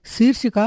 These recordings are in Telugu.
శీర్షిక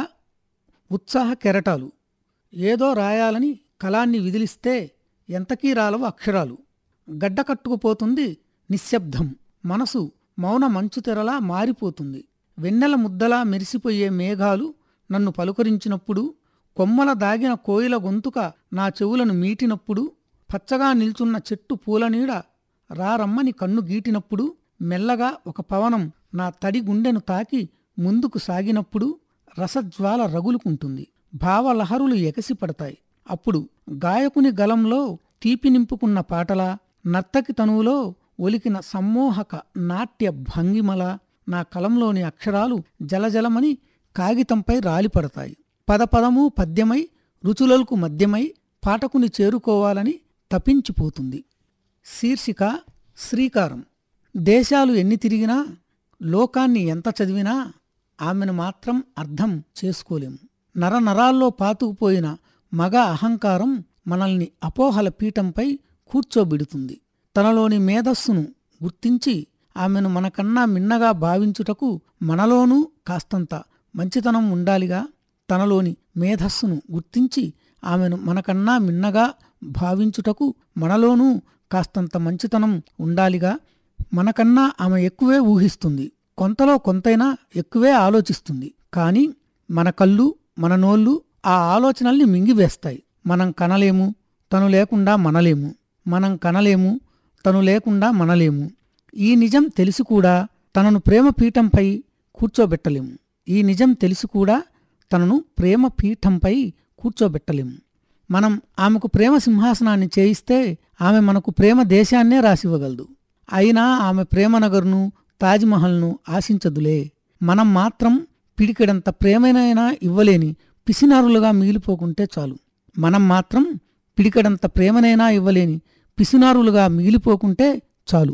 ఉత్సాహ కెరటాలు ఏదో రాయాలని కలాన్ని విదిలిస్తే ఎంతకీ రాలవు అక్షరాలు గడ్డకట్టుకుపోతుంది నిశ్శబ్దం మనసు మౌన మంచుతెరలా మారిపోతుంది వెన్నెల ముద్దలా మెరిసిపోయే మేఘాలు నన్ను పలుకరించినప్పుడు కొమ్మల దాగిన కోయిల గొంతుక నా చెవులను మీటినప్పుడు పచ్చగా నిల్చున్న చెట్టు పూలనీడ రారమ్మని కన్ను గీటినప్పుడు మెల్లగా ఒక పవనం నా తడి గుండెను తాకి ముందుకు సాగినప్పుడు రసజ్వాల రగులుకుంటుంది భావలహరులు ఎగసిపడతాయి అప్పుడు గాయకుని గలంలో తీపి నింపుకున్న పాటలా నర్తకి తనువులో ఒలికిన సమ్మోహక నాట్య భంగిమల నా కలంలోని అక్షరాలు జలజలమని కాగితంపై రాలిపడతాయి పదపదము పద్యమై రుచులకు మధ్యమై పాఠకుని చేరుకోవాలని తపించిపోతుంది శీర్షిక శ్రీకారం దేశాలు ఎన్ని తిరిగినా లోకాన్ని ఎంత చదివినా ఆమెను మాత్రం అర్థం చేసుకోలేము నరనరాల్లో పాతుకుపోయిన మగ అహంకారం మనల్ని అపోహల పీఠంపై కూర్చోబెడుతుంది తనలోని మేధస్సును గుర్తించి ఆమెను మనకన్నా మిన్నగా భావించుటకు మనలోనూ కాస్తంత మంచితనం ఉండాలిగా తనలోని మేధస్సును గుర్తించి ఆమెను మనకన్నా మిన్నగా భావించుటకు మనలోనూ కాస్తంత మంచితనం ఉండాలిగా మనకన్నా ఆమె ఎక్కువే ఊహిస్తుంది కొంతలో కొంతైనా ఎక్కువే ఆలోచిస్తుంది కానీ మన కళ్ళు మన నోళ్ళు ఆ ఆలోచనల్ని మింగివేస్తాయి మనం కనలేము తను లేకుండా మనలేము మనం కనలేము తను లేకుండా మనలేము ఈ నిజం తెలిసి కూడా తనను ప్రేమ పీఠంపై కూర్చోబెట్టలేము ఈ నిజం తెలిసి కూడా తనను ప్రేమ పీఠంపై కూర్చోబెట్టలేము మనం ఆమెకు ప్రేమ సింహాసనాన్ని చేయిస్తే ఆమె మనకు ప్రేమ దేశాన్నే రాసివ్వగలదు అయినా ఆమె ప్రేమనగర్ను తాజ్మహల్ను ఆశించదులే మనం మాత్రం పిడికెడంత ప్రేమనైనా ఇవ్వలేని పిసినారులుగా మిగిలిపోకుంటే చాలు మనం మాత్రం పిడికెడంత ప్రేమనైనా ఇవ్వలేని పిసినారులుగా మిగిలిపోకుంటే చాలు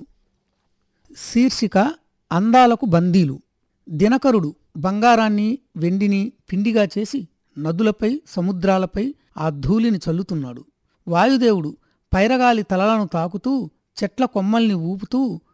శీర్షిక అందాలకు బందీలు దినకరుడు బంగారాన్ని వెండిని పిండిగా చేసి నదులపై సముద్రాలపై ఆ ధూళిని చల్లుతున్నాడు వాయుదేవుడు పైరగాలి తలలను తాకుతూ చెట్ల కొమ్మల్ని ఊపుతూ